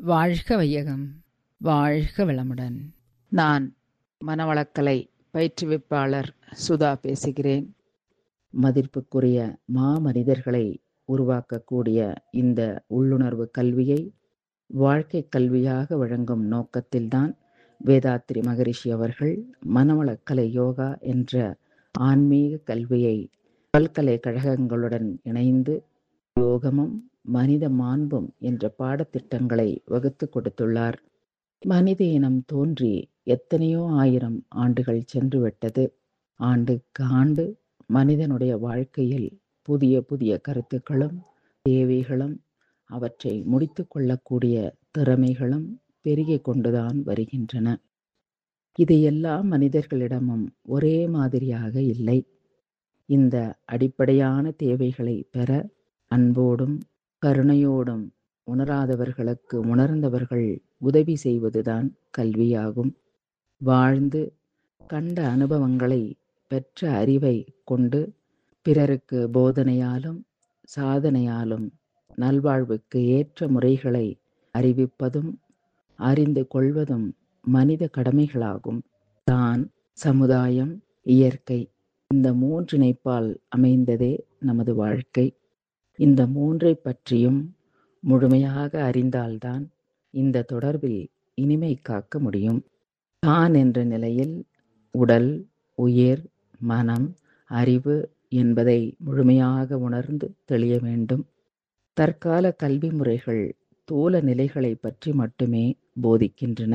வாழ்க வையகம் வாழ்க வளமுடன் நான் மனவளக்கலை பயிற்றுவிப்பாளர் சுதா பேசுகிறேன் மதிப்புக்குரிய மாமனிதர்களை உருவாக்கக்கூடிய இந்த உள்ளுணர்வு கல்வியை வாழ்க்கை கல்வியாக வழங்கும் நோக்கத்தில்தான் வேதாத்ரி மகரிஷி அவர்கள் மனவளக்கலை யோகா என்ற ஆன்மீக கல்வியை பல்கலைக்கழகங்களுடன் இணைந்து யோகமும் மனித மாண்பும் என்ற பாடத்திட்டங்களை வகுத்து கொடுத்துள்ளார் மனித இனம் தோன்றி எத்தனையோ ஆயிரம் ஆண்டுகள் சென்று விட்டது ஆண்டுக்கு ஆண்டு மனிதனுடைய வாழ்க்கையில் புதிய புதிய கருத்துக்களும் தேவைகளும் அவற்றை முடித்து கொள்ளக்கூடிய திறமைகளும் பெருகிக் கொண்டுதான் வருகின்றன இது எல்லா மனிதர்களிடமும் ஒரே மாதிரியாக இல்லை இந்த அடிப்படையான தேவைகளை பெற அன்போடும் கருணையோடும் உணராதவர்களுக்கு உணர்ந்தவர்கள் உதவி செய்வதுதான் கல்வியாகும் வாழ்ந்து கண்ட அனுபவங்களை பெற்ற அறிவை கொண்டு பிறருக்கு போதனையாலும் சாதனையாலும் நல்வாழ்வுக்கு ஏற்ற முறைகளை அறிவிப்பதும் அறிந்து கொள்வதும் மனித கடமைகளாகும் தான் சமுதாயம் இயற்கை இந்த மூன்றிணைப்பால் அமைந்ததே நமது வாழ்க்கை இந்த மூன்றை பற்றியும் முழுமையாக அறிந்தால்தான் இந்த தொடர்பில் இனிமை காக்க முடியும் தான் என்ற நிலையில் உடல் உயிர் மனம் அறிவு என்பதை முழுமையாக உணர்ந்து தெளிய வேண்டும் தற்கால கல்வி முறைகள் தூல நிலைகளை பற்றி மட்டுமே போதிக்கின்றன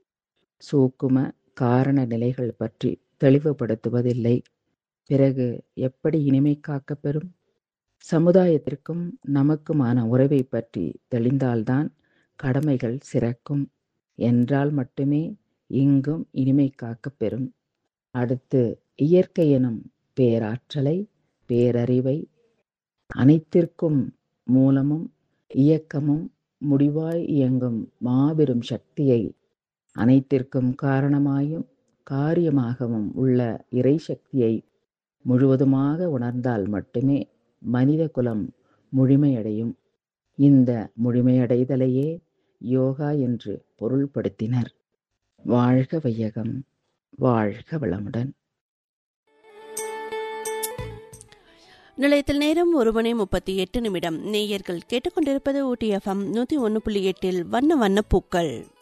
சூக்கும காரண நிலைகள் பற்றி தெளிவுபடுத்துவதில்லை பிறகு எப்படி இனிமை காக்கப்பெறும் சமுதாயத்திற்கும் நமக்குமான உறவை பற்றி தெளிந்தால்தான் கடமைகள் சிறக்கும் என்றால் மட்டுமே இங்கும் இனிமை காக்கப்பெறும் அடுத்து இயற்கை எனும் பேராற்றலை பேரறிவை அனைத்திற்கும் மூலமும் இயக்கமும் முடிவாய் இயங்கும் மாபெரும் சக்தியை அனைத்திற்கும் காரணமாயும் காரியமாகவும் உள்ள இறை சக்தியை முழுவதுமாக உணர்ந்தால் மட்டுமே மனித குலம் முழுமையடையும் இந்த முழுமையடைதலையே யோகா என்று பொருள்படுத்தினர் வாழ்க வையகம் வாழ்க வளமுடன் நிலையத்தில் நேரம் ஒரு மணி முப்பத்தி எட்டு நிமிடம் நேயர்கள் கேட்டுக்கொண்டிருப்பது ஊட்டி எஃப்எம் நூற்றி ஒன்று புள்ளி எட்டில் வண்ண வண்ண பூக்கள்